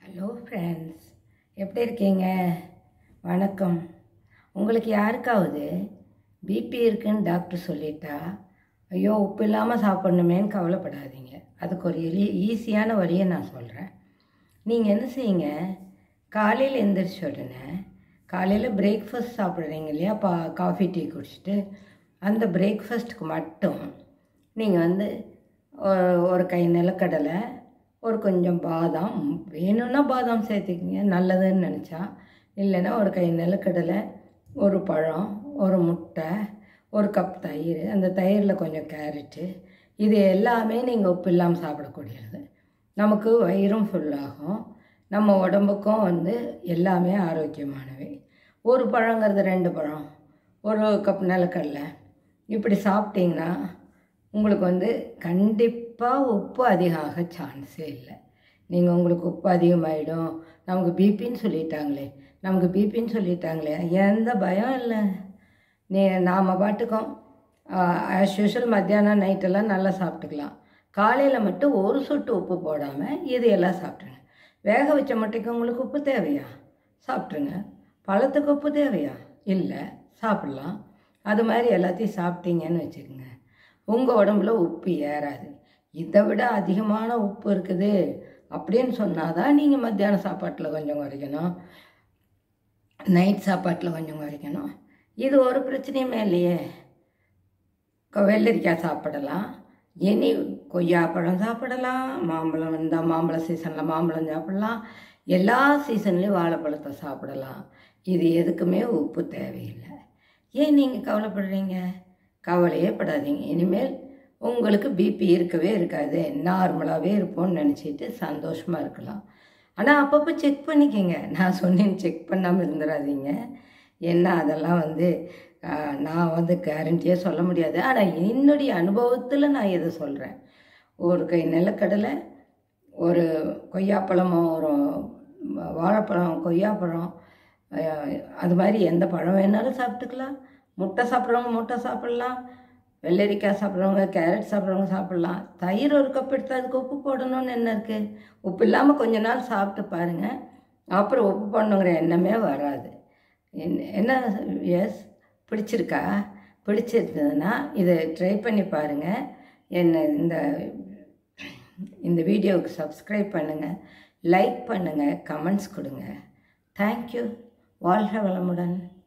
hello friends எப்படி இருக்கீங்க வணக்கம் உங்களுக்கு யாருக்காவது பிபி இருக்குன்னு டாக்டர் சொல்லிட்டா ஐயோ உப்பு இல்லாமல் சாப்பிட்ணுமேன்னு கவலைப்படாதீங்க அதுக்கு ஒரு எளிய ஈஸியான வழியை நான் சொல்கிறேன் நீங்கள் என்ன செய்யுங்க காலையில் எந்திரிச்ச உடனே காலையில் பிரேக்ஃபாஸ்ட் சாப்பிட்றீங்க இல்லையா பா காஃபி டீ குடிச்சிட்டு அந்த பிரேக்ஃபாஸ்ட்டுக்கு மட்டும் நீங்கள் வந்து ஒரு- ஒரு கை நிலக்கடலை ஒரு கொஞ்சம் பாதாம் வேணும்னா பாதாம் சேர்த்துக்கிங்க நல்லதுன்னு நினச்சா இல்லைன்னா ஒரு கை நிலக்கடலை ஒரு பழம் ஒரு முட்டை ஒரு கப் தயிர் அந்த தயிரில் கொஞ்சம் கேரட்டு இது எல்லாமே நீங்கள் உப்பு இல்லாமல் சாப்பிடக்கூடியது நமக்கு வயிறும் ஃபுல்லாகும் நம்ம உடம்புக்கும் வந்து எல்லாமே ஆரோக்கியமானவை ஒரு பழங்கிறது ரெண்டு பழம் ஒரு கப் நிலக்கடலை இப்படி சாப்பிட்டீங்கன்னா உங்களுக்கு வந்து கண்டிப்பாக உப்பு அதிகம் ஆக சான்ஸே இல்லை நீங்கள் உங்களுக்கு உப்பு அதிகமாகிடும் நமக்கு பிபின்னு சொல்லிட்டாங்களே நமக்கு பிபின்னு சொல்லிட்டாங்களே எந்த பயம் இல்லை நீ நாம் பாட்டுக்கோம் ஆஸ் யூஷுவல் மத்தியானம் நைட்டெல்லாம் நல்லா சாப்பிட்டுக்கலாம் காலையில் மட்டும் ஒரு சொட்டு உப்பு போடாமல் இது எல்லாம் சாப்பிட்ருங்க வேக வச்ச முட்டைக்கு உங்களுக்கு உப்பு தேவையா சாப்பிட்ருங்க பழத்துக்கு உப்பு தேவையா இல்லை சாப்பிட்லாம் அது மாதிரி எல்லாத்தையும் சாப்பிட்டீங்கன்னு வச்சுக்கோங்க உங்கள் உடம்புல உப்பு ஏறாது இதை விட அதிகமான உப்பு இருக்குது அப்படின்னு சொன்னால் தான் நீங்கள் மத்தியான சாப்பாட்டில் கொஞ்சம் குறைக்கணும் நைட் சாப்பாட்டில் கொஞ்சம் குறைக்கணும் இது ஒரு பிரச்சனையுமே இல்லையே கொ- வெள்ளரிக்காய் சாப்பிடலாம் இனி கொய்யாப்பழம் சாப்பிடலாம் மாம்பழம் வந்தால் மாம்பழ சீசனில் மாம்பழம் சாப்பிடலாம் எல்லா சீசன்லேயும் வாழைப்பழத்தை சாப்பிடலாம் இது எதுக்குமே உப்பு தேவையில்லை ஏன் நீங்கள் கவலைப்படுறீங்க கவலையே படாதீங்க இனிமேல் உங்களுக்கு பிபி இருக்கவே இருக்காது நார்மலாகவே இருப்போம்னு நினச்சிட்டு சந்தோஷமாக இருக்கலாம் ஆனால் அப்பப்போ செக் பண்ணிக்கங்க நான் சொன்னேன்னு செக் பண்ணாமல் இருந்துடாதீங்க என்ன அதெல்லாம் வந்து ஆஹ், நான் வந்து கேரண்டியாக சொல்ல முடியாது ஆனால் என்னுடைய அனுபவத்தில் நான் இதை சொல்கிறேன் ஒரு கை நிலக்கடலை ஒரு கொய்யாப்பழமோ ஒரு வாழைப்பழம் கொய்யாப்பழம் ஆஹ், அது மாதிரி எந்த பழம் வேணாலும் சாப்பிட்டுக்கலாம் முட்டை சாப்பிட்றவங்க முட்டை சாப்பிட்லாம் வெள்ளரிக்காய் சாப்பிட்றவங்க கேரட் சாப்பிட்றவங்க சாப்பிட்லாம் தயிர் ஒரு கப் எடுத்து அதுக்கு உப்பு போடணும்னு என்ன இருக்குது உப்பு இல்லாமல் கொஞ்ச நாள் சாப்பிட்டு பாருங்கள் அப்புறம் உப்பு போடணுங்கிற எண்ணமே வராது என்ன- என்ன எஸ் பிடிச்சிருக்கா பிடிச்சிருந்ததுன்னா இதை ட்ரை பண்ணி பாருங்கள் என்ன இந்த இந்த வீடியோவுக்கு சப்ஸ்கிரைப் பண்ணுங்கள் லைக் பண்ணுங்கள் கமெண்ட்ஸ் கொடுங்க தேங்க்யூ வாழ்க வளமுடன்